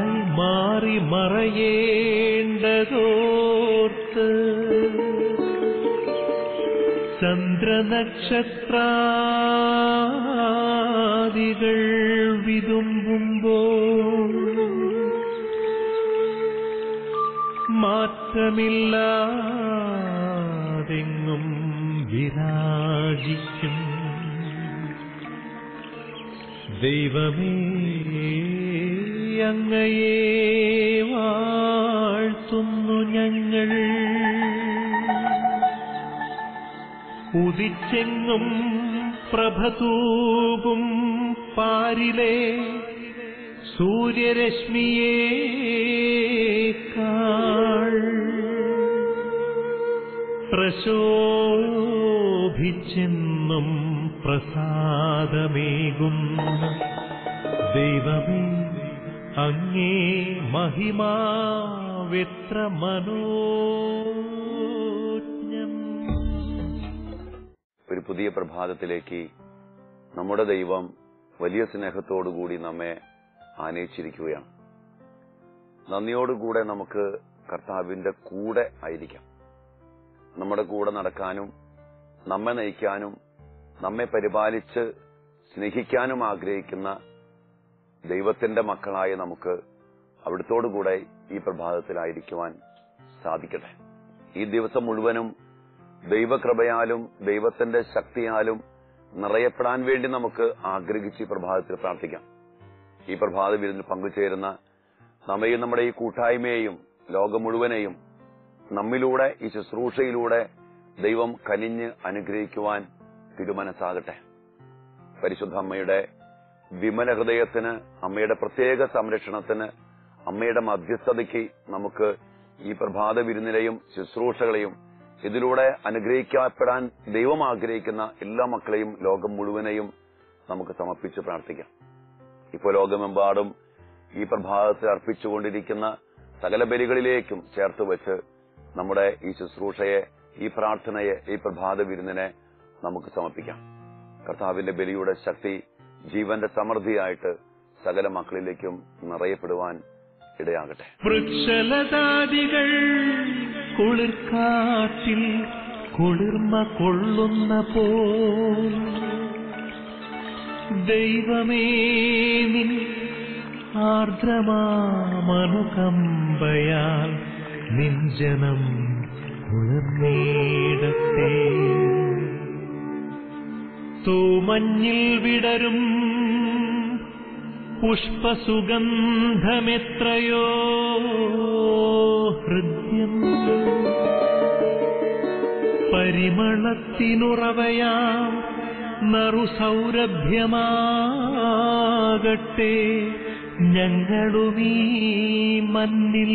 ഇരുളായി മാറി മറയേണ്ടതോർത്ത് ചന്ദ്രനക്ഷത്രാദികൾ വിതുമ്പുമ്പോൾ മാറ്റമില്ലാതെങ്ങും വിരാജിക്കും ദൈവമേ അങ്ങയെ വാഴ്ത്തുന്നു ഞങ്ങൾ ഉദിച്ചെങ്ങും പ്രഭതൂകും പാരിലെ സൂര്യരശ്മിയേക്കാൾ പ്രശോഭിച്ചെന്നും പ്രസാദമേകുന്ന ദൈവമേ അങ്ങേ മഹിമാവെത്ര മനോജ്ഞം ഒരു പുതിയ പ്രഭാതത്തിലേക്ക് നമ്മുടെ ദൈവം വലിയ സ്നേഹത്തോടുകൂടി നമ്മെ ആനയിച്ചിരിക്കുകയാണ് നന്ദിയോടുകൂടെ നമുക്ക് കർത്താവിന്റെ കൂടെ ആയിരിക്കാം നമ്മുടെ കൂടെ നടക്കാനും നമ്മെ നയിക്കാനും നമ്മെ പരിപാലിച്ച് സ്നേഹിക്കാനും ആഗ്രഹിക്കുന്ന ദൈവത്തിന്റെ മക്കളായ നമുക്ക് അവിടുത്തോടുകൂടെ ഈ പ്രഭാതത്തിലായിരിക്കുവാൻ സാധിക്കട്ടെ ഈ ദിവസം മുഴുവനും ദൈവകൃപയാലും ദൈവത്തിന്റെ ശക്തിയാലും നിറയപ്പെടാൻ വേണ്ടി നമുക്ക് ആഗ്രഹിച്ച് ഈ പ്രഭാതത്തിൽ പ്രാർത്ഥിക്കാം ഈ പ്രഭാത വിരുന്നിൽ പങ്കുചേരുന്ന നമ്മയും നമ്മുടെ ഈ കൂട്ടായ്മയെയും ലോകം മുഴുവനെയും നമ്മിലൂടെ ഈ ശുശ്രൂഷയിലൂടെ ദൈവം കനിഞ്ഞ് അനുഗ്രഹിക്കുവാൻ തിരുമനസ്സാകട്ടെ പരിശുദ്ധ അമ്മയുടെ വിമല ഹൃദയത്തിന് അമ്മയുടെ പ്രത്യേക സംരക്ഷണത്തിന് അമ്മയുടെ മധ്യസ്ഥതയ്ക്ക് നമുക്ക് ഈ പ്രഭാത വിരുന്നിലെയും ശുശ്രൂഷകളെയും ഇതിലൂടെ അനുഗ്രഹിക്കപ്പെടാൻ ദൈവം ആഗ്രഹിക്കുന്ന എല്ലാ മക്കളെയും ലോകം മുഴുവനെയും നമുക്ക് സമർപ്പിച്ച് പ്രാർത്ഥിക്കാം ഇപ്പോൾ ലോകമെമ്പാടും ഈ പ്രഭാതത്തിൽ അർപ്പിച്ചുകൊണ്ടിരിക്കുന്ന സകല ബലികളിലേക്കും ചേർത്ത് വെച്ച് നമ്മുടെ ഈ ശുശ്രൂഷയെ ഈ പ്രാർത്ഥനയെ ഈ പ്രഭാത വിരുന്നിനെ നമുക്ക് സമർപ്പിക്കാം കർത്താവിന്റെ ബലിയുടെ ശക്തി ജീവന്റെ സമൃദ്ധിയായിട്ട് സകല മക്കളിലേക്കും നിറയപ്പെടുവാൻ ഇടയാകട്ടെ വൃക്ഷലതാദികൾ കുളിർക്കാറ്റിൽ കുളിർമ കൊള്ളുന്ന പോൽ ദൈവമേ നിൻ ആർദ്രമാമനുകമ്പയാൽ നിൻ ജനം കുളിർന്നീടത്തെ തൂമഞ്ഞിൽ വിടരും പുഷ്പസുഗന്ധമെത്രയോ ഹൃദ്യം പരിമളത്തിനുറവയാം നറുസൗരഭ്യമാകട്ടെ ഞങ്ങളുമീ മണ്ണിൽ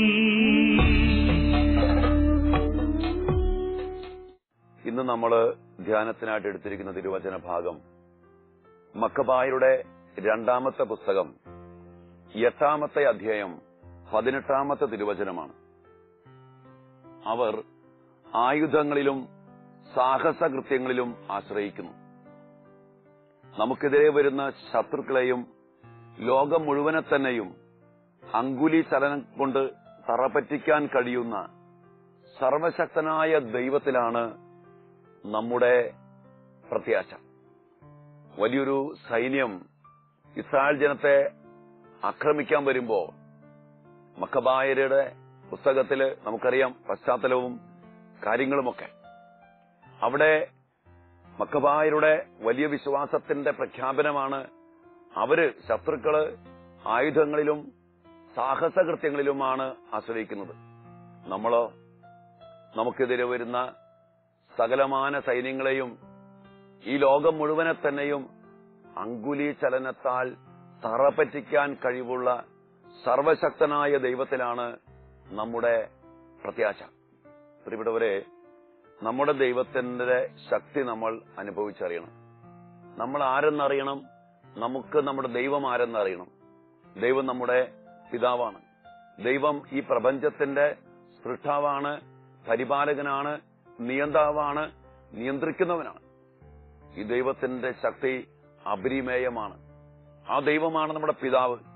ഇന്ന് നമ്മൾ ധ്യാനത്തിനായിട്ട് എടുത്തിരിക്കുന്ന തിരുവചന ഭാഗം മക്കബായരുടെ രണ്ടാമത്തെ പുസ്തകം എട്ടാമത്തെ അധ്യായം പതിനെട്ടാമത്തെ തിരുവചനമാണ് അവർ ആയുധങ്ങളിലും സാഹസകൃത്യങ്ങളിലും ആശ്രയിക്കുന്നു നമുക്കെതിരെ വരുന്ന ശത്രുക്കളെയും ലോകം മുഴുവനെ തന്നെയും അങ്കുലി ചലനം കൊണ്ട് തറപറ്റിക്കാൻ കഴിയുന്ന സർവശക്തനായ ദൈവത്തിലാണ് നമ്മുടെ പ്രത്യാശ വലിയൊരു സൈന്യം ഇസ്രായേൽ ജനത്തെ ആക്രമിക്കാൻ വരുമ്പോ മക്കബായരുടെ പുസ്തകത്തില് നമുക്കറിയാം പശ്ചാത്തലവും കാര്യങ്ങളുമൊക്കെ അവിടെ മക്കബായരുടെ വലിയ വിശ്വാസത്തിന്റെ പ്രഖ്യാപനമാണ് അവര് ശത്രുക്കള് ആയുധങ്ങളിലും സാഹസകൃത്യങ്ങളിലുമാണ് ആശ്രയിക്കുന്നത് നമ്മളോ നമുക്കെതിരെ വരുന്ന സകലമാന സൈന്യങ്ങളെയും ഈ ലോകം മുഴുവനെ തന്നെയും അങ്കുലി ചലനത്താൽ തറപറ്റിക്കാൻ കഴിവുള്ള സർവശക്തനായ ദൈവത്തിലാണ് നമ്മുടെ പ്രത്യാശ പ്രിയപ്പെട്ടവരെ നമ്മുടെ ദൈവത്തിന്റെ ശക്തി നമ്മൾ അനുഭവിച്ചറിയണം നമ്മൾ ആരെന്നറിയണം നമുക്ക് നമ്മുടെ ദൈവം ആരെന്നറിയണം ദൈവം നമ്മുടെ പിതാവാണ് ദൈവം ഈ പ്രപഞ്ചത്തിന്റെ സൃഷ്ടാവാണ് പരിപാലകനാണ് നിയന്താവാണ് നിയന്ത്രിക്കുന്നവനാണ് ഈ ദൈവത്തിന്റെ ശക്തി അപരിമേയമാണ് ആ ദൈവമാണ് നമ്മുടെ പിതാവ്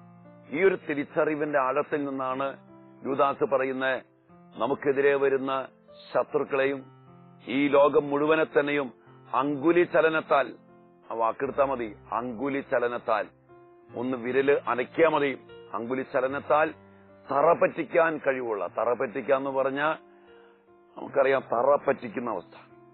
ഈ ഒരു തിരിച്ചറിവിന്റെ ആഴത്തിൽ നിന്നാണ് യൂദാസ് പറയുന്ന നമുക്കെതിരെ വരുന്ന ശത്രുക്കളെയും ഈ ലോകം മുഴുവനെ തന്നെയും അങ്കുലി ചലനത്താൽ ആ വാക്കെടുത്താൽ മതി അങ്കുലി ചലനത്താൽ ഒന്ന് വിരല് അനക്കിയാ മതി അങ്കുലി ചലനത്താൽ തറ പറ്റിക്കാൻ കഴിവുള്ള തറ പറ്റിക്കാന്ന് പറഞ്ഞാൽ നമുക്കറിയാം തറ പറ്റിക്കുന്ന അവസ്ഥ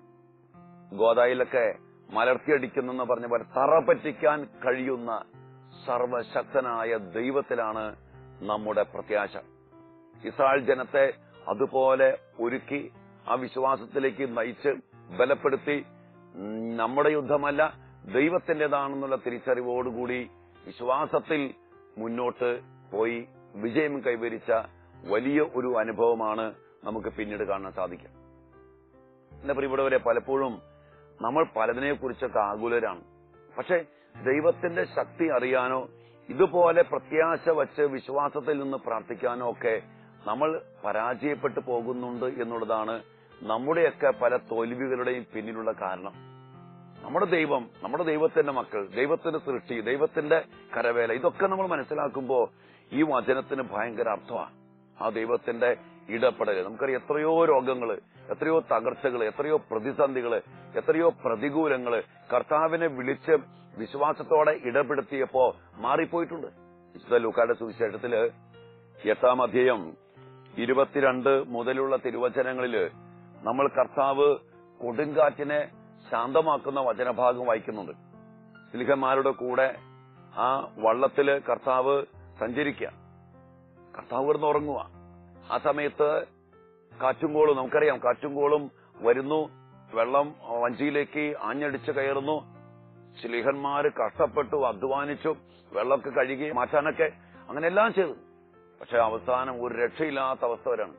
ഗോദായിലൊക്കെ മലർത്തിയടിക്കുന്നെന്ന് പറഞ്ഞ പോലെ തറ പറ്റിക്കാൻ കഴിയുന്ന സർവശക്തനായ ദൈവത്തിലാണ് നമ്മുടെ പ്രത്യാശ ഇസ്രായേൽ ജനത്തെ അതുപോലെ ഒരുക്കി ആ വിശ്വാസത്തിലേക്ക് നയിച്ച് ബലപ്പെടുത്തി ഉം, നമ്മുടെ യുദ്ധമല്ല ദൈവത്തിന്റേതാണെന്നുള്ള തിരിച്ചറിവോടുകൂടി വിശ്വാസത്തിൽ മുന്നോട്ട് പോയി വിജയം കൈവരിച്ച വലിയ ഒരു അനുഭവമാണ് നമുക്ക് പിന്നീട് കാണാൻ സാധിക്കുക എന്റെ പ്രിയപ്പെട്ടവരെ പലപ്പോഴും നമ്മൾ പലതിനെ കുറിച്ചൊക്കെ ആകുലരാണ് പക്ഷെ ദൈവത്തിന്റെ ശക്തി അറിയാനോ ഇതുപോലെ പ്രത്യാശ വച്ച് വിശ്വാസത്തിൽ നിന്ന് പ്രാർത്ഥിക്കാനോ ഒക്കെ നമ്മൾ പരാജയപ്പെട്ടു പോകുന്നുണ്ട് എന്നുള്ളതാണ് നമ്മുടെയൊക്കെ പല തോൽവികളുടെയും പിന്നിലുള്ള കാരണം നമ്മുടെ ദൈവം നമ്മുടെ ദൈവത്തിന്റെ മക്കൾ ദൈവത്തിന്റെ സൃഷ്ടി ദൈവത്തിന്റെ കരവേല ഇതൊക്കെ നമ്മൾ മനസ്സിലാക്കുമ്പോൾ ഈ വചനത്തിന് ഭയങ്കര അർത്ഥമാണ് ആ ദൈവത്തിന്റെ ഇടപെടൽ നമുക്കറിയാം എത്രയോ രോഗങ്ങള് എത്രയോ തകർച്ചകള് എത്രയോ പ്രതിസന്ധികള് എത്രയോ പ്രതികൂലങ്ങള് കർത്താവിനെ വിളിച്ച് വിശ്വാസത്തോടെ ഇടപെടുത്തിയപ്പോ മാറിപ്പോയിട്ടുണ്ട് വിശുദ്ധ ലൂക്കായുടെ സുവിശേഷത്തില് എട്ടാം അധ്യായം ഇരുപത്തിരണ്ട് മുതലുള്ള തിരുവചനങ്ങളില് നമ്മൾ കർത്താവ് കൊടുങ്കാറ്റിനെ ശാന്തമാക്കുന്ന വചനഭാഗം വായിക്കുന്നുണ്ട് സിലിഹന്മാരുടെ കൂടെ ആ വള്ളത്തില് കർത്താവ് സഞ്ചരിക്കുക കർത്താവ് ഇവിടുന്ന് ഉറങ്ങുക ആ സമയത്ത് കാറ്റുംകോളും നമുക്കറിയാം കാറ്റുംകോളും വരുന്നു വെള്ളം വഞ്ചിയിലേക്ക് ആഞ്ഞടിച്ച് കയറുന്നു ശിലിഹന്മാര് കഷ്ടപ്പെട്ടു അധ്വാനിച്ചു വെള്ളമൊക്കെ കഴുകി മാറ്റാനൊക്കെ അങ്ങനെ എല്ലാം ചെയ്തു പക്ഷെ അവസാനം ഒരു രക്ഷയില്ലാത്ത അവസ്ഥ വരാണ്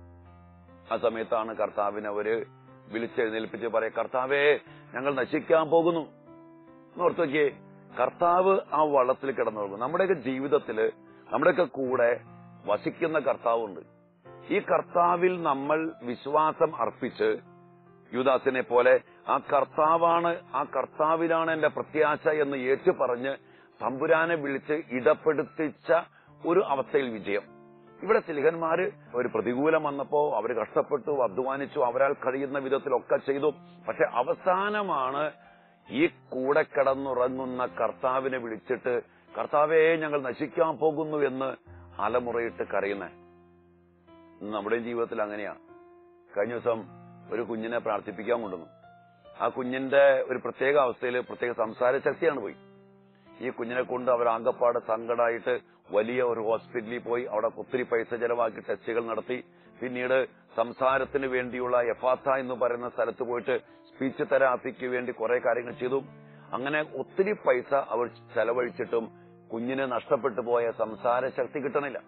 ആ സമയത്താണ് കർത്താവിനെ അവര് വിളിച്ചെഴുന്നേൽപ്പിച്ച് പറയാം കർത്താവേ ഞങ്ങൾ നശിക്കാൻ പോകുന്നു എന്ന് ഓർത്ത് നോക്കിയേ കർത്താവ് ആ വള്ളത്തിൽ കിടന്നുറങ്ങും നമ്മുടെയൊക്കെ ജീവിതത്തില് നമ്മുടെയൊക്കെ കൂടെ വസിക്കുന്ന കർത്താവുണ്ട് ഈ കർത്താവിൽ നമ്മൾ വിശ്വാസം അർപ്പിച്ച് യുദാസിനെ പോലെ ആ കർത്താവാണ് ആ കർത്താവിലാണ് എന്റെ പ്രത്യാശ എന്ന് ഏറ്റു പറഞ്ഞ് തമ്പുരാനെ വിളിച്ച് ഇടപ്പെടുത്തിച്ച ഒരു അവസ്ഥയിൽ വിജയം ഇവിടെ സിലിഹന്മാര് ഒരു പ്രതികൂലം വന്നപ്പോ അവർ കഷ്ടപ്പെട്ടു അധ്വാനിച്ചു അവരാൽ കഴിയുന്ന വിധത്തിലൊക്കെ ചെയ്തു പക്ഷെ അവസാനമാണ് ഈ കൂടെ കിടന്നുറങ്ങുന്ന കർത്താവിനെ വിളിച്ചിട്ട് കർത്താവെ ഞങ്ങൾ നശിക്കാൻ പോകുന്നു എന്ന് അലമുറയിട്ട് കരയുന്നേ ഇന്ന് നമ്മുടെയും ജീവിതത്തിൽ അങ്ങനെയാ കഴിഞ്ഞ ദിവസം ഒരു കുഞ്ഞിനെ പ്രാർത്ഥിപ്പിക്കാൻ കൊണ്ടുവന്നു ആ കുഞ്ഞിന്റെ ഒരു പ്രത്യേക അവസ്ഥയിൽ പ്രത്യേക സംസാര ശക്തിയാണ് പോയി ഈ കുഞ്ഞിനെ കൊണ്ട് അവർ ആകപ്പാട് സങ്കടമായിട്ട് വലിയ ഒരു ഹോസ്പിറ്റലിൽ പോയി അവിടെ ഒത്തിരി പൈസ ചെലവാക്കി ടെസ്റ്റുകൾ നടത്തി പിന്നീട് സംസാരത്തിന് വേണ്ടിയുള്ള എഫാത്ത എന്ന് പറയുന്ന സ്ഥലത്ത് പോയിട്ട് സ്പീച്ച് തെറാപ്പിക്ക് വേണ്ടി കുറെ കാര്യങ്ങൾ ചെയ്തു അങ്ങനെ ഒത്തിരി പൈസ അവർ ചെലവഴിച്ചിട്ടും കുഞ്ഞിന് നഷ്ടപ്പെട്ടു പോയ സംസാര ശക്തി കിട്ടണില്ല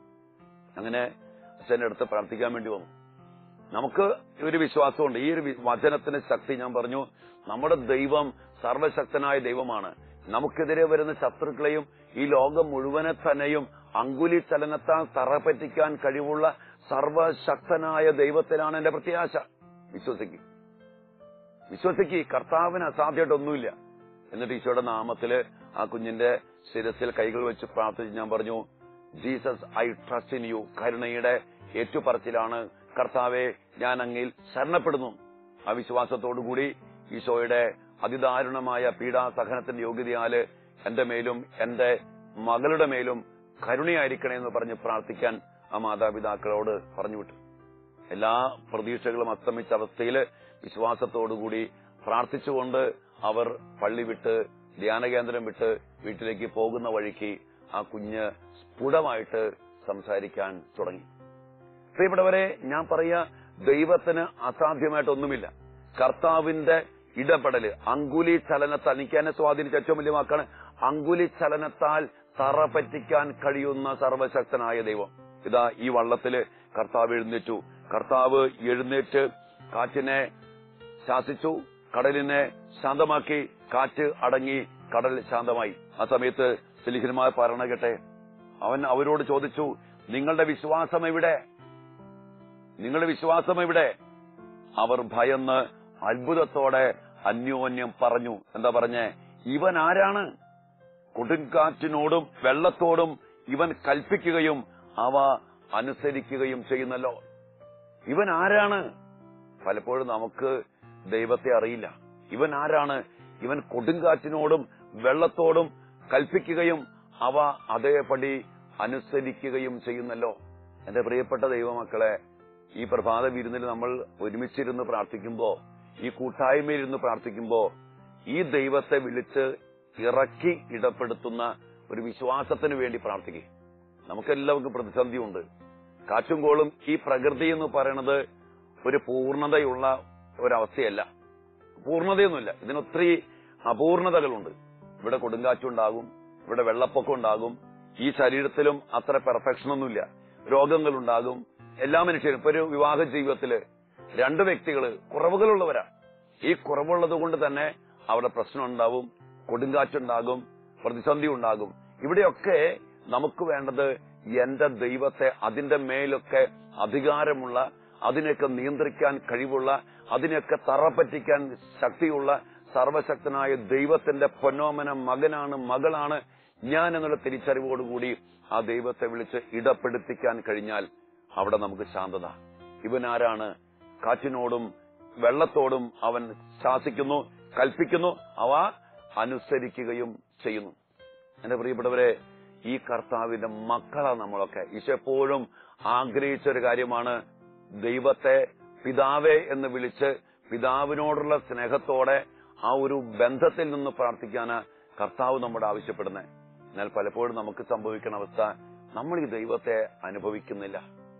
അങ്ങനെ അച്ഛന്റെ അടുത്ത് പ്രാർത്ഥിക്കാൻ വേണ്ടി വന്നു നമുക്ക് ഒരു വിശ്വാസമുണ്ട് ഈ ഒരു വി- വചനത്തിന്റെ ശക്തി ഞാൻ പറഞ്ഞു നമ്മുടെ ദൈവം സർവശക്തനായ ദൈവമാണ് നമുക്കെതിരെ വരുന്ന ശത്രുക്കളെയും ഈ ലോകം മുഴുവനെ തന്നെയും അങ്കുലി ചലനത്താൽ തറപറ്റിക്കാൻ കഴിവുള്ള സർവശക്തനായ ദൈവത്തിലാണ് എന്റെ പ്രത്യാശ വിശ്വസിക്കും വിശ്വസിക്ക് കർത്താവിന് അസാധ്യമായിട്ടൊന്നുമില്ല എന്നിട്ട് ഈശോയുടെ നാമത്തില് ആ കുഞ്ഞിന്റെ ശിരസിൽ കൈകൾ വെച്ച് പ്രാർത്ഥിച്ച് ഞാൻ പറഞ്ഞു Jesus I trust in you കരുണയുടെ ഏറ്റുപറച്ചിലാണ് കർത്താവെ ഞാൻ അങ്ങിൽ ശരണപ്പെടുന്നു ആ വിശ്വാസത്തോടുകൂടി ഈശോയുടെ അതിദാരുണമായ പീഡാസഹനത്തിന്റെ യോഗ്യതയാല് എന്റെ മേലും എന്റെ മകളുടെ മേലും കരുണയായിരിക്കണേ എന്ന് പറഞ്ഞ് പ്രാർത്ഥിക്കാൻ ആ മാതാപിതാക്കളോട് പറഞ്ഞു വിട്ടു എല്ലാ പ്രതീക്ഷകളും അസ്തമിച്ച അവസ്ഥയിൽ വിശ്വാസത്തോടുകൂടി പ്രാർത്ഥിച്ചുകൊണ്ട് അവർ പള്ളി വിട്ട് ധ്യാനകേന്ദ്രം വിട്ട് വീട്ടിലേക്ക് പോകുന്ന വഴിക്ക് ആ കുഞ്ഞ് സ്ഫുടമായിട്ട് സംസാരിക്കാൻ തുടങ്ങി പ്രിയപ്പെട്ടവരെ ഞാൻ പറയാ ദൈവത്തിന് അസാധ്യമായിട്ടൊന്നുമില്ല കർത്താവിന്റെ ഇടപെടല് അങ്കുലി ചലനത്താൽ എനിക്ക് എന്നെ സ്വാധീനിച്ച ഏറ്റവും വലിയ വാക്കാണ് അങ്കുലി ചലനത്താൽ തറ പറ്റിക്കാൻ കഴിയുന്ന സർവശക്തനായ ദൈവം ഇതാ ഈ വള്ളത്തില് കർത്താവ് എഴുന്നേറ്റു കർത്താവ് എഴുന്നേറ്റ് കാറ്റിനെ ശാസിച്ചു കടലിനെ ശാന്തമാക്കി കാറ്റ് അടങ്ങി കടൽ ശാന്തമായി ആ സമയത്ത് സിലിഹിന്മാർ പറയണ കേട്ടെ അവൻ അവരോട് ചോദിച്ചു നിങ്ങളുടെ വിശ്വാസം എവിടെ നിങ്ങളുടെ വിശ്വാസം എവിടെ അവർ ഭയന്ന് അത്ഭുതത്തോടെ അന്യോന്യം പറഞ്ഞു എന്താ പറഞ്ഞേ ഇവൻ ആരാണ് കൊടുങ്കാറ്റിനോടും വെള്ളത്തോടും ഇവൻ കൽപ്പിക്കുകയും അവ അനുസരിക്കുകയും ചെയ്യുന്നല്ലോ ഇവൻ ആരാണ് പലപ്പോഴും നമുക്ക് ദൈവത്തെ അറിയില്ല ഇവൻ ആരാണ് ഇവൻ കൊടുങ്കാറ്റിനോടും വെള്ളത്തോടും കൽപ്പിക്കുകയും അവ അതേപടി അനുസരിക്കുകയും ചെയ്യുന്നല്ലോ എന്റെ പ്രിയപ്പെട്ട ദൈവമക്കളെ ഈ പ്രഭാത വിരുന്നിൽ നമ്മൾ ഒരുമിച്ചിരുന്ന് പ്രാർത്ഥിക്കുമ്പോ ഈ കൂട്ടായ്മയിരുന്ന് പ്രാർത്ഥിക്കുമ്പോ ഈ ദൈവത്തെ വിളിച്ച് ഇറക്കി ഇടപെടുത്തുന്ന ഒരു വിശ്വാസത്തിന് വേണ്ടി പ്രാർത്ഥിക്കുക നമുക്കെല്ലാവർക്കും പ്രതിസന്ധിയുണ്ട് കാറ്റും കോളും ഈ പ്രകൃതി എന്ന് പറയുന്നത് ഒരു പൂർണ്ണതയുള്ള ഒരവസ്ഥയല്ല പൂർണ്ണതയൊന്നുമില്ല ഇതിനൊത്തിരി അപൂർണതകളുണ്ട് ഇവിടെ കൊടുങ്കാറ്റുണ്ടാകും ഇവിടെ വെള്ളപ്പൊക്കം ഉണ്ടാകും ഈ ശരീരത്തിലും അത്ര പെർഫെക്ഷൻ ഒന്നുമില്ല രോഗങ്ങളുണ്ടാകും എല്ലാ മനുഷ്യരും ഇപ്പൊ ഒരു വിവാഹ ജീവിതത്തില് രണ്ട് വ്യക്തികള് കുറവുകളുള്ളവരാ ഈ കുറവുള്ളത് കൊണ്ട് തന്നെ അവിടെ പ്രശ്നം ഉണ്ടാവും കൊടുങ്കാറ്റുണ്ടാകും പ്രതിസന്ധി ഉണ്ടാകും ഇവിടെയൊക്കെ നമുക്ക് വേണ്ടത് എന്റെ ദൈവത്തെ അതിന്റെ മേലൊക്കെ അധികാരമുള്ള അതിനെയൊക്കെ നിയന്ത്രിക്കാൻ കഴിവുള്ള അതിനെയൊക്കെ തറപ്പറ്റിക്കാൻ ശക്തിയുള്ള സർവശക്തനായ ദൈവത്തിന്റെ പൊന്നോമന മകനാണ് മകളാണ് ഞാൻ എന്നുള്ള തിരിച്ചറിവോടുകൂടി ആ ദൈവത്തെ വിളിച്ച് ഇടപ്പെടുത്തിക്കാൻ കഴിഞ്ഞാൽ അവിടെ നമുക്ക് ശാന്തത ഇവൻ ആരാണ് കാറ്റിനോടും വെള്ളത്തോടും അവൻ ശാസിക്കുന്നു കൽപ്പിക്കുന്നു അവ അനുസരിക്കുകയും ചെയ്യുന്നു എന്റെ പ്രിയപ്പെട്ടവരെ ഈ കർത്താവിന്റെ മക്കളാ നമ്മളൊക്കെ ഈശോ എപ്പോഴും ആഗ്രഹിച്ച ഒരു കാര്യമാണ് ദൈവത്തെ പിതാവേ എന്ന് വിളിച്ച് പിതാവിനോടുള്ള സ്നേഹത്തോടെ ആ ഒരു ബന്ധത്തിൽ നിന്ന് പ്രാർത്ഥിക്കാന് കർത്താവ് നമ്മോട് ആവശ്യപ്പെടുന്നത് എന്നാൽ പലപ്പോഴും നമുക്ക് സംഭവിക്കുന്ന അവസ്ഥ നമ്മൾ ഈ ദൈവത്തെ അനുഭവിക്കുന്നില്ല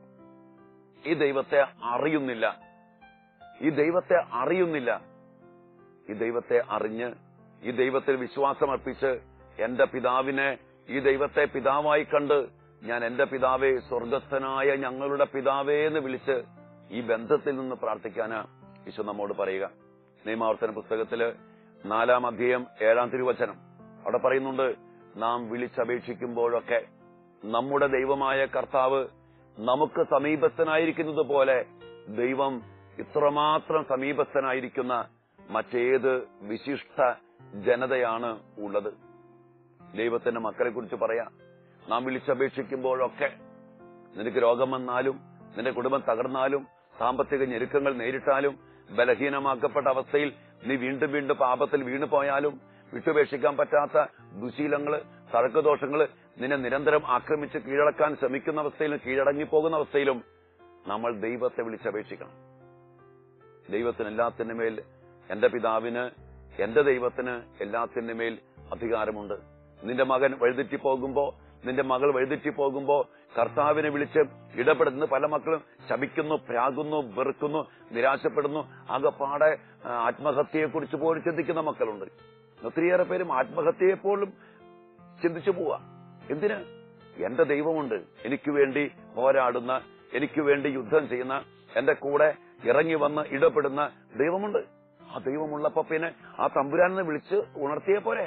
ഈ ദൈവത്തെ അറിയുന്നില്ല ഈ ദൈവത്തെ അറിയുന്നില്ല ഈ ദൈവത്തെ അറിഞ്ഞ് ഈ ദൈവത്തിൽ വിശ്വാസം അർപ്പിച്ച് എന്റെ പിതാവിനെ ഈ ദൈവത്തെ പിതാവായി കണ്ട് ഞാൻ എന്റെ പിതാവേ സ്വർഗസ്ഥനായ ഞങ്ങളുടെ പിതാവേ എന്ന് വിളിച്ച് ഈ ബന്ധത്തിൽ നിന്ന് പ്രാർത്ഥിക്കാന് ഈശോ നമ്മോട് പറയുക നിയമാവർത്തന പുസ്തകത്തില് നാലാം അധ്യായം ഏഴാം തിരുവചനം അവിടെ പറയുന്നുണ്ട് നാം വിളിച്ചപേക്ഷിക്കുമ്പോഴൊക്കെ നമ്മുടെ ദൈവമായ കർത്താവ് നമുക്ക് സമീപസ്ഥനായിരിക്കുന്നത് പോലെ ദൈവം ഇത്രമാത്രം സമീപസ്ഥനായിരിക്കുന്ന മറ്റേത് വിശിഷ്ട ജനതയാണ് ഉള്ളത് ദൈവത്തിന്റെ മക്കളെ കുറിച്ച് പറയാം നാം വിളിച്ചപേക്ഷിക്കുമ്പോഴൊക്കെ നിനക്ക് രോഗം വന്നാലും നിന്റെ കുടുംബം തകർന്നാലും സാമ്പത്തിക ഞെരുക്കങ്ങൾ നേരിട്ടാലും ബലഹീനമാക്കപ്പെട്ട അവസ്ഥയിൽ നീ വീണ്ടും വീണ്ടും പാപത്തിൽ വീണു പോയാലും വിട്ടുപേക്ഷിക്കാൻ പറ്റാത്ത ദുശീലങ്ങള് തർക്കദോഷങ്ങള് നിന്നെ നിരന്തരം ആക്രമിച്ച് കീഴടക്കാൻ ശ്രമിക്കുന്ന അവസ്ഥയിലും കീഴടങ്ങി പോകുന്ന അവസ്ഥയിലും നമ്മൾ ദൈവത്തെ വിളിച്ചപേക്ഷിക്കണം ദൈവത്തിന് എല്ലാത്തിന്റെ മേൽ എന്റെ പിതാവിന് എന്റെ ദൈവത്തിന് എല്ലാത്തിന്റെ മേൽ അധികാരമുണ്ട് നിന്റെ മകൻ വഴുതെറ്റി പോകുമ്പോ നിന്റെ മകൾ വഴുതെറ്റി പോകുമ്പോ കർത്താവിനെ വിളിച്ച് ഇടപെടുന്ന പല മക്കളും ശപിക്കുന്നു പ്രാകുന്നു വെറുക്കുന്നു നിരാശപ്പെടുന്നു ആകെപ്പാടെ ആ, ആത്മഹത്യയെക്കുറിച്ച് പോലും ചിന്തിക്കുന്ന മക്കളുണ്ട് ഒത്തിരിയേറെ പേരും ആത്മഹത്യയെ പോലും ചിന്തിച്ചു പോവാ എന്തിന് എന്റെ ദൈവമുണ്ട് എനിക്ക് വേണ്ടി പോരാടുന്ന എനിക്ക് വേണ്ടി യുദ്ധം ചെയ്യുന്ന എന്റെ കൂടെ ഇറങ്ങി വന്ന് ഇടപെടുന്ന ദൈവമുണ്ട് ആ ദൈവമുള്ളപ്പോ പിന്നെ ആ തമ്പുരാനെ വിളിച്ച് ഉണർത്തിയേ പോരെ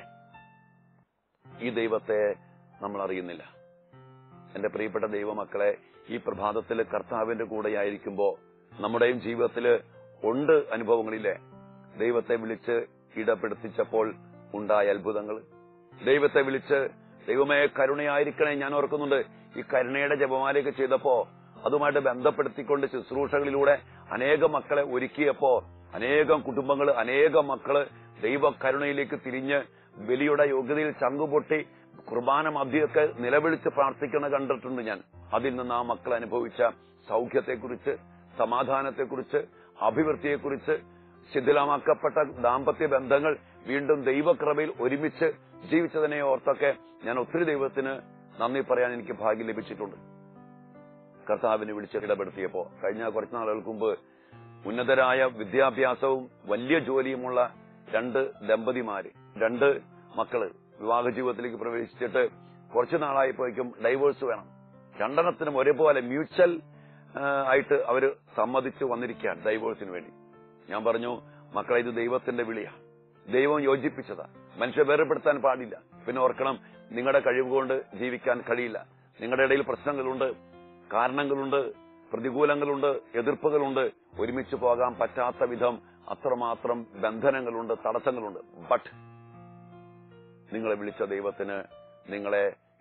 ഈ ദൈവത്തെ നമ്മൾ അറിയുന്നില്ല എന്റെ പ്രിയപ്പെട്ട ദൈവമക്കളെ ഈ പ്രഭാതത്തിൽ കർത്താവിന്റെ കൂടെയായിരിക്കുമ്പോ നമ്മുടെയും ജീവിതത്തിൽ ഉണ്ട് അനുഭവങ്ങളില്ലേ ദൈവത്തെ വിളിച്ച് ഇടപെടുത്തിച്ചപ്പോൾ ഉണ്ടായ അത്ഭുതങ്ങൾ ദൈവത്തെ വിളിച്ച് ദൈവമേ കരുണയായിരിക്കണേ ഞാൻ ഓർക്കുന്നുണ്ട് ഈ കരുണയുടെ ജപമാലയൊക്കെ ചെയ്തപ്പോ അതുമായിട്ട് ബന്ധപ്പെടുത്തിക്കൊണ്ട് ശുശ്രൂഷകളിലൂടെ അനേകം മക്കളെ ഒരുക്കിയപ്പോ അനേകം കുടുംബങ്ങൾ അനേകം മക്കള് ദൈവ കരുണയിലേക്ക് തിരിഞ്ഞ് ബലിയുടെ യോഗ്യതയിൽ ചങ്കുപൊട്ടി കുർബാന മധ്യമൊക്കെ നിലവിളിച്ച് പ്രാർത്ഥിക്കുന്ന കണ്ടിട്ടുണ്ട് ഞാൻ അതിൽ നിന്ന് ആ മക്കൾ അനുഭവിച്ച സൗഖ്യത്തെക്കുറിച്ച് സമാധാനത്തെക്കുറിച്ച് അഭിവൃദ്ധിയെക്കുറിച്ച് ശിഥിലമാക്കപ്പെട്ട ദാമ്പത്യ ബന്ധങ്ങൾ വീണ്ടും ദൈവകൃപയിൽ ഒരുമിച്ച് ജീവിച്ചതിനെ ഓർത്തൊക്കെ ഞാൻ ഒത്തിരി ദൈവത്തിന് നന്ദി പറയാൻ എനിക്ക് ഭാഗ്യം ലഭിച്ചിട്ടുണ്ട് കർത്താവിനെ വിളിച്ച് ഇടപെടുത്തിയപ്പോ കഴിഞ്ഞ കുറച്ച് നാളുകൾക്ക് മുമ്പ് ഉന്നതരായ വിദ്യാഭ്യാസവും വലിയ ജോലിയുമുള്ള രണ്ട് ദമ്പതിമാര് രണ്ട് മക്കള് വിവാഹ ജീവിതത്തിലേക്ക് പ്രവേശിച്ചിട്ട് കുറച്ചു നാളായപ്പോഴേക്കും ഡൈവേഴ്സ് വേണം രണ്ടെണ്ണത്തിനും ഒരേപോലെ മ്യൂച്വൽ ആയിട്ട് അവര് സമ്മതിച്ചു വന്നിരിക്കുകയാണ് ഡൈവേഴ്സിന് വേണ്ടി ഞാൻ പറഞ്ഞു മക്കളെ ഇത് ദൈവത്തിന്റെ വിളിയാ ദൈവം യോജിപ്പിച്ചതാ മനുഷ്യ വേർപെടുത്താൻ പാടില്ല പിന്നെ ഓർക്കണം നിങ്ങളുടെ കഴിവ് കൊണ്ട് ജീവിക്കാൻ കഴിയില്ല നിങ്ങളുടെ ഇടയിൽ പ്രശ്നങ്ങളുണ്ട് കാരണങ്ങളുണ്ട് പ്രതികൂലങ്ങളുണ്ട് എതിർപ്പുകളുണ്ട് ഒരുമിച്ച് പോകാൻ പറ്റാത്ത വിധം അത്രമാത്രം ബന്ധനങ്ങളുണ്ട് തടസ്സങ്ങളുണ്ട് ബട്ട് നിങ്ങളെ വിളിച്ച ദൈവത്തിന് നിങ്ങളെ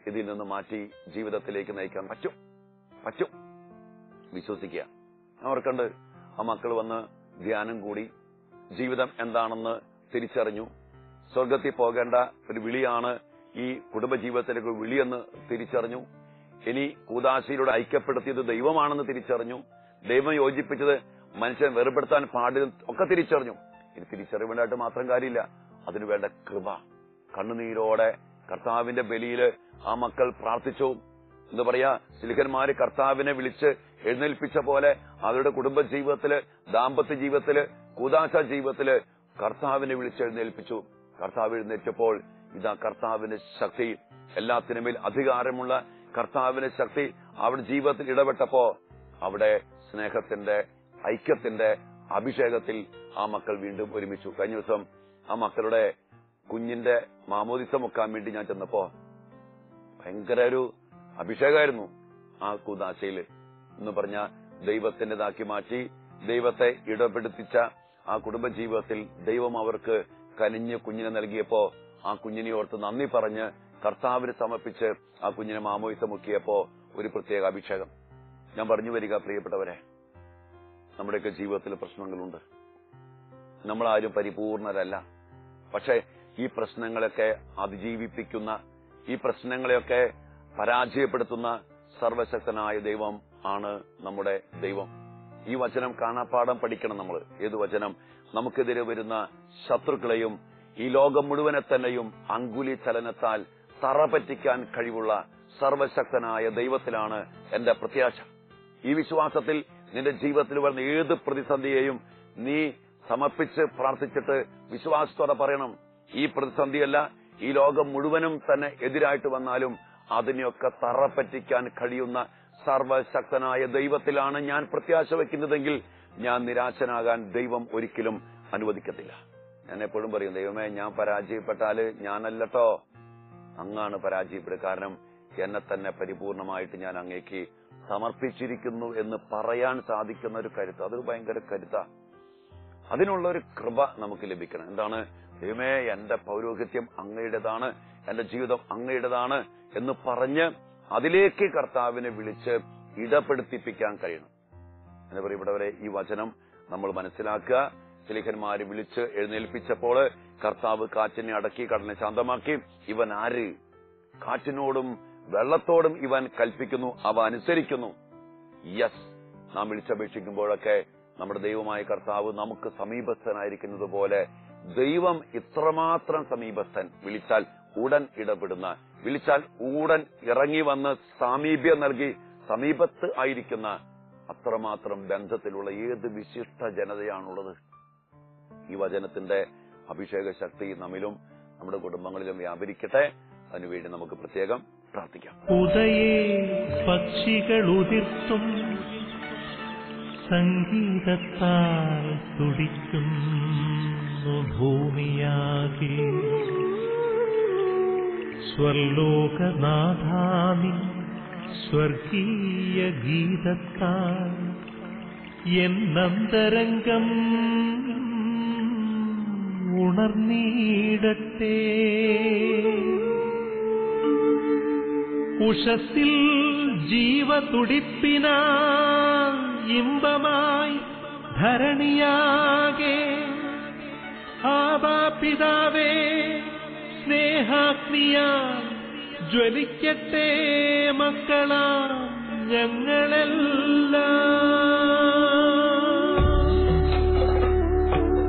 ഇതിൽ നിന്ന് മാറ്റി ജീവിതത്തിലേക്ക് നയിക്കാൻ പറ്റും പറ്റും വിശ്വസിക്കുക അവർക്കുണ്ട് ആ മക്കൾ വന്ന് ധ്യാനം കൂടി ജീവിതം എന്താണെന്ന് തിരിച്ചറിഞ്ഞു സ്വർഗത്തിൽ പോകേണ്ട ഒരു വിളിയാണ് ഈ കുടുംബജീവിതത്തിലേക്ക് ഒരു വിളിയെന്ന് തിരിച്ചറിഞ്ഞു ഇനി കൂതാശയിലൂടെ ഐക്യപ്പെടുത്തിയത് ദൈവമാണെന്ന് തിരിച്ചറിഞ്ഞു ദൈവം യോജിപ്പിച്ചത് മനുഷ്യൻ വേർപെടുത്താൻ പാടില്ല ഒക്കെ തിരിച്ചറിഞ്ഞു ഇനി തിരിച്ചറിവേണ്ടതായിട്ട് മാത്രം കാര്യമില്ല അതിനു വേണ്ട കൃപ കണ്ണുനീരോടെ കർത്താവിന്റെ ബലിയില് ആ മക്കൾ പ്രാർത്ഥിച്ചു എന്താ പറയാ സിലിഹന്മാര് കർത്താവിനെ വിളിച്ച് എഴുന്നേൽപ്പിച്ച പോലെ അവരുടെ കുടുംബ ജീവിതത്തില് ദാമ്പത്യ ജീവിതത്തില് കൂതാശ ജീവിതത്തില് കർത്താവിനെ വിളിച്ച് എഴുന്നേൽപ്പിച്ചു കർത്താവ് എഴുന്നേറ്റപ്പോൾ ഇതാ കർത്താവിന്റെ ശക്തി എല്ലാത്തിനുമേൽ അധികാരമുള്ള കർത്താവിന്റെ ശക്തി അവരുടെ ജീവിതത്തിൽ ഇടപെട്ടപ്പോ അവിടെ സ്നേഹത്തിന്റെ ഐക്യത്തിന്റെ അഭിഷേകത്തിൽ ആ മക്കൾ വീണ്ടും ഒരുമിച്ചു കഴിഞ്ഞ ദിവസം ആ മക്കളുടെ കുഞ്ഞിന്റെ മാമോദിസം വെക്കാൻ വേണ്ടി ഞാൻ ചെന്നപ്പോ ഭയങ്കര ഒരു അഭിഷേകമായിരുന്നു ആ കൂതാശയില് എന്ന് പറഞ്ഞ ദൈവത്തിന്റേതാക്കി മാറ്റി ദൈവത്തെ ഇടപെടുത്തിച്ച ആ കുടുംബ ജീവിതത്തിൽ ദൈവം അവർക്ക് കനിഞ്ഞ് കുഞ്ഞിനെ നൽകിയപ്പോ ആ കുഞ്ഞിനെ ഓർത്ത് നന്ദി പറഞ്ഞ് കർത്താവിന് സമർപ്പിച്ച് ആ കുഞ്ഞിനെ മാമോയിസം മുക്കിയപ്പോ ഒരു പ്രത്യേക അഭിഷേകം ഞാൻ പറഞ്ഞു വരിക പ്രിയപ്പെട്ടവരെ നമ്മുടെയൊക്കെ ജീവിതത്തിൽ പ്രശ്നങ്ങളുണ്ട് നമ്മളാരും പരിപൂർണരല്ല പക്ഷെ ഈ പ്രശ്നങ്ങളൊക്കെ അതിജീവിപ്പിക്കുന്ന ഈ പ്രശ്നങ്ങളെയൊക്കെ പരാജയപ്പെടുത്തുന്ന സർവശക്തനായ ദൈവം ആണ് നമ്മുടെ ദൈവം ഈ വചനം കാണാപ്പാടം പഠിക്കണം നമ്മൾ ഏത് വചനം നമുക്കെതിരെ വരുന്ന ശത്രുക്കളെയും ഈ ലോകം മുഴുവനെ തന്നെയും അങ്കുലി ചലനത്താൽ തറ പറ്റിക്കാൻ കഴിവുള്ള സർവശക്തനായ ദൈവത്തിലാണ് എന്റെ പ്രത്യാശ ഈ വിശ്വാസത്തിൽ നിന്റെ ജീവിതത്തിൽ വരുന്ന ഏത് പ്രതിസന്ധിയെയും നീ സമർപ്പിച്ച് പ്രാർത്ഥിച്ചിട്ട് വിശ്വാസത്തോടെ പറയണം ഈ പ്രതിസന്ധിയല്ല ഈ ലോകം മുഴുവനും തന്നെ എതിരായിട്ട് വന്നാലും അതിനെയൊക്കെ തറ പറ്റിക്കാൻ കഴിയുന്ന സർവശക്തനായ ദൈവത്തിലാണ് ഞാൻ പ്രത്യാശ വെക്കുന്നതെങ്കിൽ ഞാൻ നിരാശനാകാൻ ദൈവം ഒരിക്കലും അനുവദിക്കത്തില്ല ഞാൻ എപ്പോഴും പറയും ദൈവമേ ഞാൻ പരാജയപ്പെട്ടാല് ഞാനല്ലട്ടോ അങ്ങാണ് പരാജയപ്പെടുക കാരണം എന്നെ തന്നെ പരിപൂർണമായിട്ട് ഞാൻ അങ്ങേക്ക് സമർപ്പിച്ചിരിക്കുന്നു എന്ന് പറയാൻ സാധിക്കുന്ന ഒരു കരുത്ത് അതൊരു ഭയങ്കര കരുത്ത അതിനുള്ള ഒരു കൃപ നമുക്ക് ലഭിക്കണം എന്താണ് ദൈവമേ എന്റെ പൗരോഹിത്യം അങ്ങയുടേതാണ് എന്റെ ജീവിതം അങ്ങയുടേതാണ് എന്ന് പറഞ്ഞ് അതിലേക്ക് കർത്താവിനെ വിളിച്ച് ഇടപെടുത്തിപ്പിക്കാൻ കഴിയണം എന്ന് പറയപ്പെട്ടവരെ ഈ വചനം നമ്മൾ മനസ്സിലാക്കുക സിലിഹന്മാര് വിളിച്ച് എഴുന്നേൽപ്പിച്ചപ്പോൾ കർത്താവ് കാറ്റിനെ അടക്കി കടലിനെ ശാന്തമാക്കി ഇവൻ ആര് കാറ്റിനോടും വെള്ളത്തോടും ഇവൻ കൽപ്പിക്കുന്നു അവ അനുസരിക്കുന്നു യെസ് നാം വിളിച്ചപേക്ഷിക്കുമ്പോഴൊക്കെ നമ്മുടെ ദൈവമായ കർത്താവ് നമുക്ക് സമീപസ്ഥനായിരിക്കുന്നത് പോലെ ദൈവം ഇത്രമാത്രം സമീപസ്ഥൻ വിളിച്ചാൽ ഉടൻ ഇടപെടുന്ന വിളിച്ചാൽ ഉടൻ ഇറങ്ങി വന്ന് സാമീപ്യം നൽകി സമീപത്ത് ആയിരിക്കുന്ന അത്രമാത്രം ബന്ധത്തിലുള്ള ഏത് വിശിഷ്ട ജനതയാണുള്ളത് ഈ വചനത്തിന്റെ അഭിഷേക ശക്തി നമ്മിലും നമ്മുടെ കുടുംബങ്ങളിലും വ്യാപരിക്കട്ടെ അതിനുവേണ്ടി നമുക്ക് പ്രത്യേകം പ്രാർത്ഥിക്കാം ഉദയേ പക്ഷികളുതിർത്തും സംഗീതത്താൽ തുടിക്കുന്നു ഭൂമിയാകെ സ്വർലോകനാഥാമി സ്വർഗീയ ഗീതത്താൽ എന്നന്തരംഗം ഉണർന്നീടട്ടെ ഉഷസ്സിൽ ജീവതുടിപ്പിന ഇമ്പമായി ധരണിയാകെ ആബാപിതാവേ സ്നേഹാഗ്നിയ ജ്വലിക്കട്ടെ മക്കളാ ഞങ്ങളെല്ലാം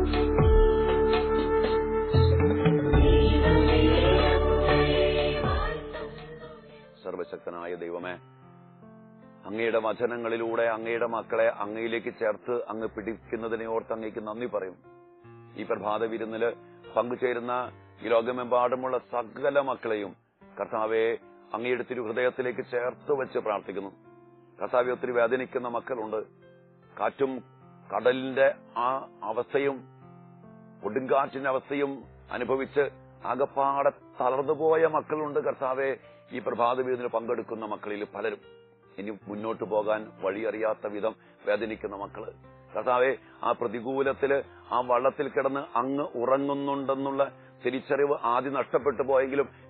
സർവശക്തനായ ദൈവമേ അങ്ങയുടെ വചനങ്ങളിലൂടെ അങ്ങയുടെ മക്കളെ അങ്ങയിലേക്ക് ചേർത്ത് അങ്ങ് പിടിക്കുന്നതിനെ ഓർത്ത് അങ്ങേക്ക് നന്ദി പറയും ഈ പ്രഭാത വിരുന്നില് പങ്കുചേരുന്ന ഈ ലോകമെമ്പാടുമുള്ള സകല മക്കളെയും കർത്താവെ അങ്ങയുടെ തിരുഹൃദയത്തിലേക്ക് ചേർത്ത് വെച്ച് പ്രാർത്ഥിക്കുന്നു കർത്താവെ ഒത്തിരി വേദനിക്കുന്ന മക്കളുണ്ട് കാറ്റും കടലിന്റെ ആ അവസ്ഥയും കൊടുങ്കാറ്റിന്റെ അവസ്ഥയും അനുഭവിച്ച് ആകപ്പാടെ തളർന്നുപോയ മക്കളുണ്ട് കർത്താവെ ഈ പ്രഭാത വീതിന് പങ്കെടുക്കുന്ന മക്കളിൽ പലരും ഇനി മുന്നോട്ട് പോകാൻ വഴിയറിയാത്ത വിധം വേദനിക്കുന്ന മക്കള് കർത്താവെ ആ പ്രതികൂലത്തില് ആ വള്ളത്തിൽ കിടന്ന് അങ്ങ് ഉറങ്ങുന്നുണ്ടെന്നുള്ള തിരിച്ചറിവ് ആദ്യം നഷ്ടപ്പെട്ടു പോയെങ്കിലും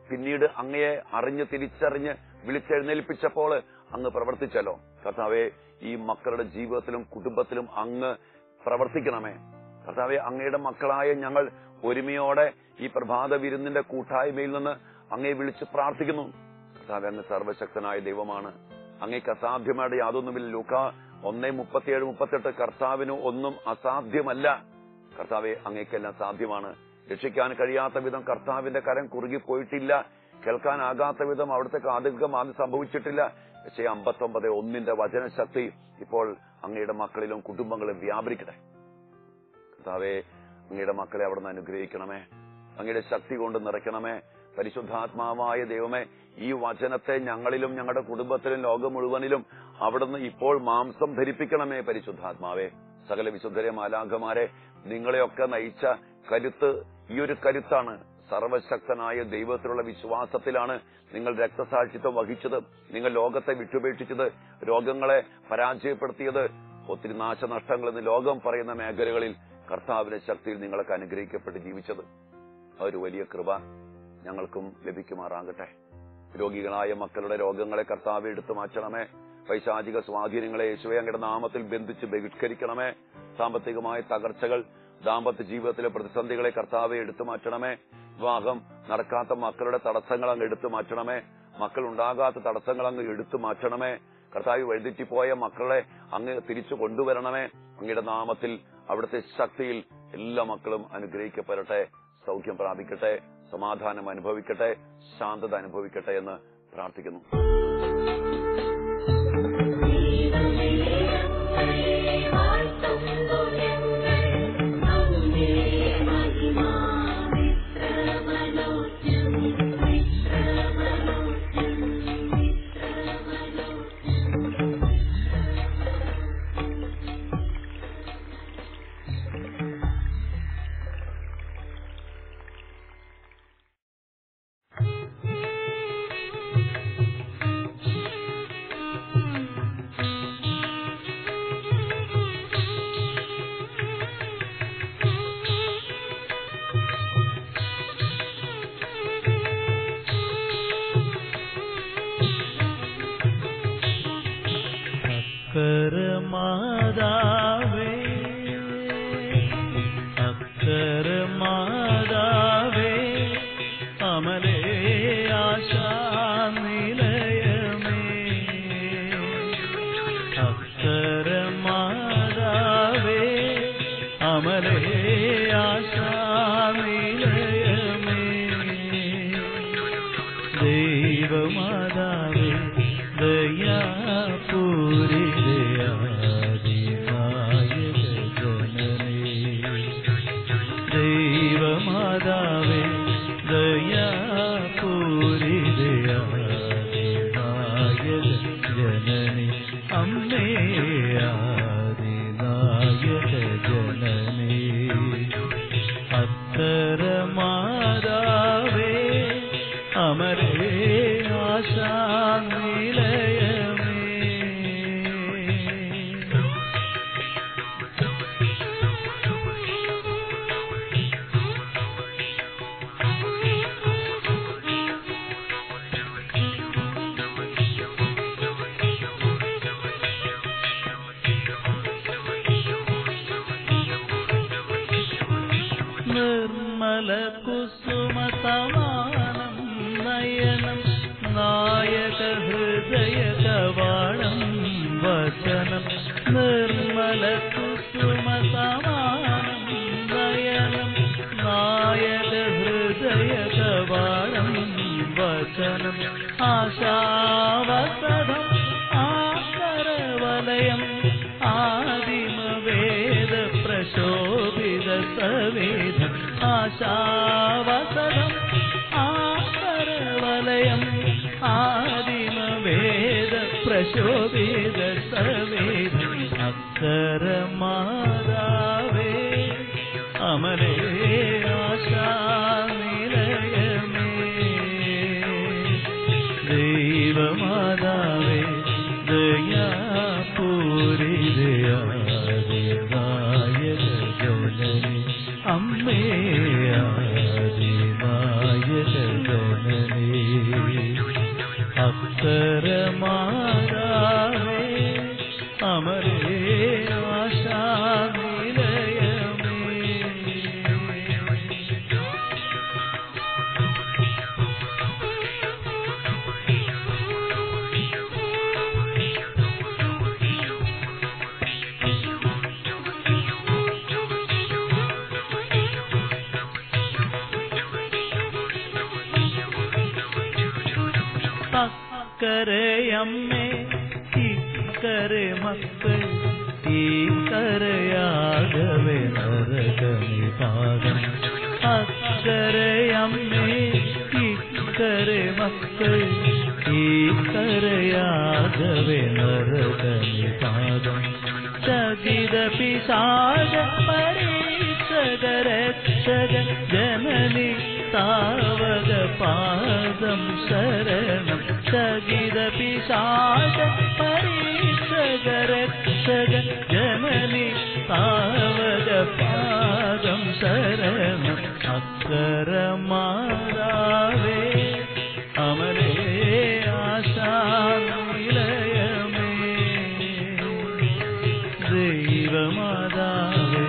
പിന്നീട് അങ്ങയെ അറിഞ്ഞ് തിരിച്ചറിഞ്ഞ് വിളിച്ചെഴുന്നേൽപ്പിച്ചപ്പോൾ അങ്ങ് പ്രവർത്തിച്ചല്ലോ കർത്താവെ ഈ മക്കളുടെ ജീവിതത്തിലും കുടുംബത്തിലും അങ്ങ് പ്രവർത്തിക്കണമേ കർത്താവെ അങ്ങയുടെ മക്കളായ ഞങ്ങൾ ഒരുമയോടെ ഈ പ്രഭാത വിരുന്നിന്റെ കൂട്ടായ്മയിൽ നിന്ന് അങ്ങയെ വിളിച്ച് പ്രാർത്ഥിക്കുന്നു കർത്താവെ അങ്ങ് സർവശക്തനായ ദൈവമാണ് അങ്ങേക്ക് അസാധ്യമായിട്ട് യാതൊന്നുമില്ല ലൂക്ക ഒന്നേ മുപ്പത്തിയേഴ് മുപ്പത്തെട്ട് കർത്താവിന് ഒന്നും അസാധ്യമല്ല കർത്താവെ അങ്ങേക്കെല്ലാം സാധ്യമാണ് രക്ഷിക്കാൻ കഴിയാത്ത വിധം കർത്താവിന്റെ കരം കുറുകി പോയിട്ടില്ല കേൾക്കാനാകാത്ത വിധം അവിടുത്തെ കാതികം ആദ്യം സംഭവിച്ചിട്ടില്ല പക്ഷേ അമ്പത്തൊമ്പത് ഒന്നിന്റെ വചനശക്തി ഇപ്പോൾ അങ്ങയുടെ മക്കളിലും കുടുംബങ്ങളിലും വ്യാപരിക്കട്ടെ കർത്താവെ അങ്ങയുടെ മക്കളെ അവിടുന്ന് അനുഗ്രഹിക്കണമേ അങ്ങയുടെ ശക്തി കൊണ്ട് നിറയ്ക്കണമേ പരിശുദ്ധാത്മാവായ ദൈവമേ ഈ വചനത്തെ ഞങ്ങളിലും ഞങ്ങളുടെ കുടുംബത്തിലും ലോകം മുഴുവനിലും അവിടുന്ന് ഇപ്പോൾ മാംസം ധരിപ്പിക്കണമേ പരിശുദ്ധാത്മാവേ സകല വിശുദ്ധരെ മാലാഖമാരെ നിങ്ങളെയൊക്കെ നയിച്ച കരുത്ത് ഈ ഒരു കരുത്താണ് സർവശക്തനായ ദൈവത്തിലുള്ള വിശ്വാസത്തിലാണ് നിങ്ങൾ രക്തസാക്ഷിത്വം വഹിച്ചത് നിങ്ങൾ ലോകത്തെ വിട്ടുപേക്ഷിച്ചത് രോഗങ്ങളെ പരാജയപ്പെടുത്തിയത് ഒത്തിരി നാശനഷ്ടങ്ങൾ എന്ന് ലോകം പറയുന്ന മേഖലകളിൽ കർത്താവിന്റെ ശക്തിയിൽ നിങ്ങളൊക്കെ അനുഗ്രഹിക്കപ്പെട്ട് ജീവിച്ചത് ആ ഒരു വലിയ കൃപ ഞങ്ങൾക്കും ലഭിക്കുമാറാകട്ടെ രോഗികളായ മക്കളുടെ രോഗങ്ങളെ കർത്താവ് എടുത്തു മാറ്റണമേ പൈശാചിക സ്വാധീനങ്ങളെ യേശുവെ അങ്ങയുടെ നാമത്തിൽ ബന്ധിച്ച് ബഹിഷ്കരിക്കണമേ സാമ്പത്തികമായ തകർച്ചകൾ ദാമ്പത്യ ജീവിതത്തിലെ പ്രതിസന്ധികളെ കർത്താവെ എടുത്തു മാറ്റണമേ വിവാഹം നടക്കാത്ത മക്കളുടെ തടസ്സങ്ങൾ അങ്ങ് എടുത്തു മാറ്റണമേ മക്കൾ ഉണ്ടാകാത്ത തടസ്സങ്ങൾ അങ്ങ് എടുത്തു മാറ്റണമേ കർത്താവ് വഴുതിറ്റിപ്പോയ മക്കളെ അങ്ങ് തിരിച്ചു കൊണ്ടുവരണമേ അങ്ങയുടെ നാമത്തിൽ അവിടുത്തെ ശക്തിയിൽ എല്ലാ മക്കളും അനുഗ്രഹിക്കപ്പെടട്ടെ സൗഖ്യം പ്രാപിക്കട്ടെ സമാധാനം അനുഭവിക്കട്ടെ ശാന്തത അനുഭവിക്കട്ടെ എന്ന് പ്രാർത്ഥിക്കുന്നു അക്കരമാതാവേ അക്കരമാതാവേ അമലേ ആശാനിലയമേ അക്കരമാതാവേ അമലേ ആശാനിലയമേ ദൈവമാതാവേ ദയാപൂരിതയാദിനായക ജനനേ ദൈവമാതാവേ ദയാപൂരിതയാദിനായക ജനനി അമ്മേ ആദിനായക ജനനേ അത്തരമാതാവേ അമരേ ആശാനിലയമേ നിർമ്മല കുസുമ സമാനം നയനം നായക ഹൃദയ കവാടം വചനം നിർമ്മല കുസുമ സമാനം നയനം നായക ഹൃദയ കവാടം വചനം ആശാവസതം ആകരവലയം ആദിമവേദ പ്രശോഭിത സവേദം ആശാവസതം ആകരവലയം ആദിമവേദ പ്രശോഭിത സവേദം അക്കരമാതാവേ അമരേ ആശാനിലയമേ ദൈവമാതാവേ ദയാപൂരിതയാദിനായക ജനനി അമ്മേ ആദിനായക ജനനി അമരേ ആശാനിലയമേ അക്കരയമ്മേ ഇക്കരെ മക്കൾ ഈ കരയാകവേ നരകനിപാതം അക്കരയമ്മേ ഇക്കരെ മക്കൾ ഈ കരയാകവേ നരകനിപാതം ചകിത പിശാച പരീക്ഷകരക്ഷക ജനനി താവക പാദം ശരണം ചകിത പിശാച പരീക്ഷകരക്ഷക ജനനി താവക പാദം ശരണം അക്കരമാതാവേ അമരേ ആശാനിലയമേ ദൈവമാതാവേ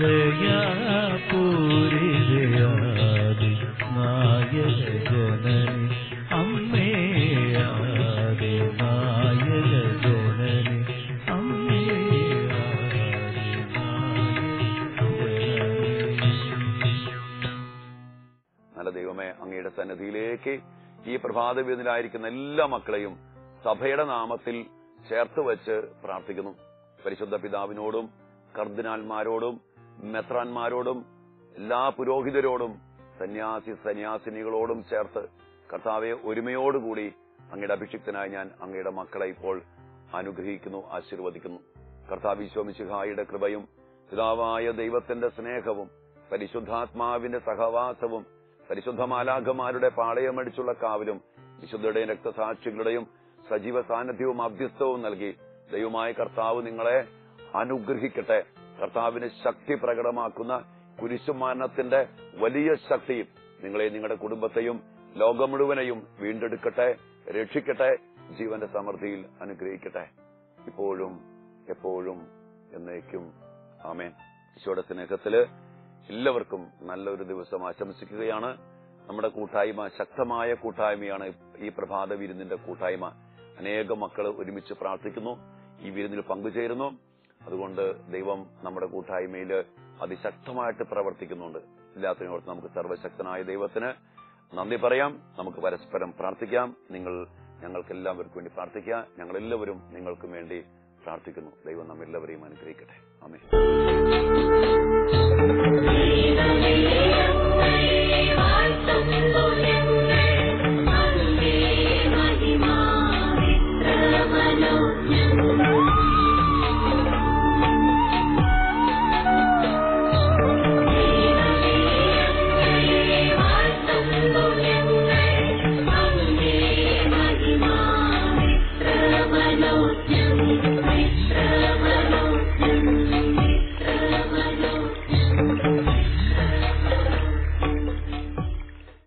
ദയാപൂരിതയാദി നായക ജനനി അമ്മേ ആദി നായക ജനനി അമ്മേ ആദി നായക ജനനി നല്ല ദൈവമേ അങ്ങയുടെ സന്നിധിയിലേക്ക് ഈ പ്രഭാത വീതിലായിരിക്കുന്ന എല്ലാ മക്കളെയും സഭയുടെ നാമത്തിൽ ചേർത്ത് വെച്ച് പ്രാർത്ഥിക്കുന്നു പരിശുദ്ധ പിതാവിനോടും കർദിനാൽമാരോടും മെത്രാന്മാരോടും എല്ലാ പുരോഹിതരോടും സന്യാസി സന്യാസിനികളോടും ചേർത്ത് കർത്താവെ ഒരുമയോടുകൂടി അങ്ങയുടെ അഭിഷിക്തനായി ഞാൻ അങ്ങയുടെ മക്കളെ ഇപ്പോൾ അനുഗ്രഹിക്കുന്നു ആശീർവദിക്കുന്നു കർത്താവ് ഈശോമിശിഹായുടെ കൃപയും പിതാവായ ദൈവത്തിന്റെ സ്നേഹവും പരിശുദ്ധാത്മാവിന്റെ സഹവാസവും പരിശുദ്ധ മാലാഖമാരുടെ പാളയമടിച്ചുള്ള കാവലും വിശുദ്ധയുടെയും രക്തസാക്ഷികളുടെയും സജീവ സാന്നിധ്യവും അഭ്യസ്തവും നൽകി ദൈവമായ കർത്താവ് നിങ്ങളെ അനുഗ്രഹിക്കട്ടെ കർത്താവിന് ശക്തി പ്രകടമാക്കുന്ന കുരിശുമാരണത്തിന്റെ വലിയ ശക്തിയും നിങ്ങളെ നിങ്ങളുടെ കുടുംബത്തെയും ലോകം മുഴുവനെയും വീണ്ടെടുക്കട്ടെ രക്ഷിക്കട്ടെ ജീവന്റെ സമൃദ്ധിയിൽ അനുഗ്രഹിക്കട്ടെ ഇപ്പോഴും എപ്പോഴും എന്നേക്കും ആമേൻ ഈശോയുടെ സ്നേഹത്തില് എല്ലാവർക്കും നല്ലൊരു ദിവസം ആശംസിക്കുകയാണ് നമ്മുടെ കൂട്ടായ്മ ശക്തമായ കൂട്ടായ്മയാണ് ഈ പ്രഭാത വിരുന്നിന്റെ കൂട്ടായ്മ അനേകം മക്കൾ ഒരുമിച്ച് പ്രാർത്ഥിക്കുന്നു ഈ വിരുന്നിൽ പങ്കുചേരുന്നു അതുകൊണ്ട് ദൈവം നമ്മുടെ കൂട്ടായ്മയിൽ അതിശക്തമായിട്ട് പ്രവർത്തിക്കുന്നുണ്ട് എല്ലാത്തിനോർത്ത് നമുക്ക് സർവശക്തനായ ദൈവത്തിന് നന്ദി പറയാം നമുക്ക് പരസ്പരം പ്രാർത്ഥിക്കാം നിങ്ങൾ ഞങ്ങൾക്ക് എല്ലാവർക്കും വേണ്ടി പ്രാർത്ഥിക്കുക ഞങ്ങൾ എല്ലാവരും നിങ്ങൾക്കും വേണ്ടി പ്രാർത്ഥിക്കുന്നു ദൈവം നമ്മെല്ലാവരെയും അനുഗ്രഹിക്കട്ടെ ആമേ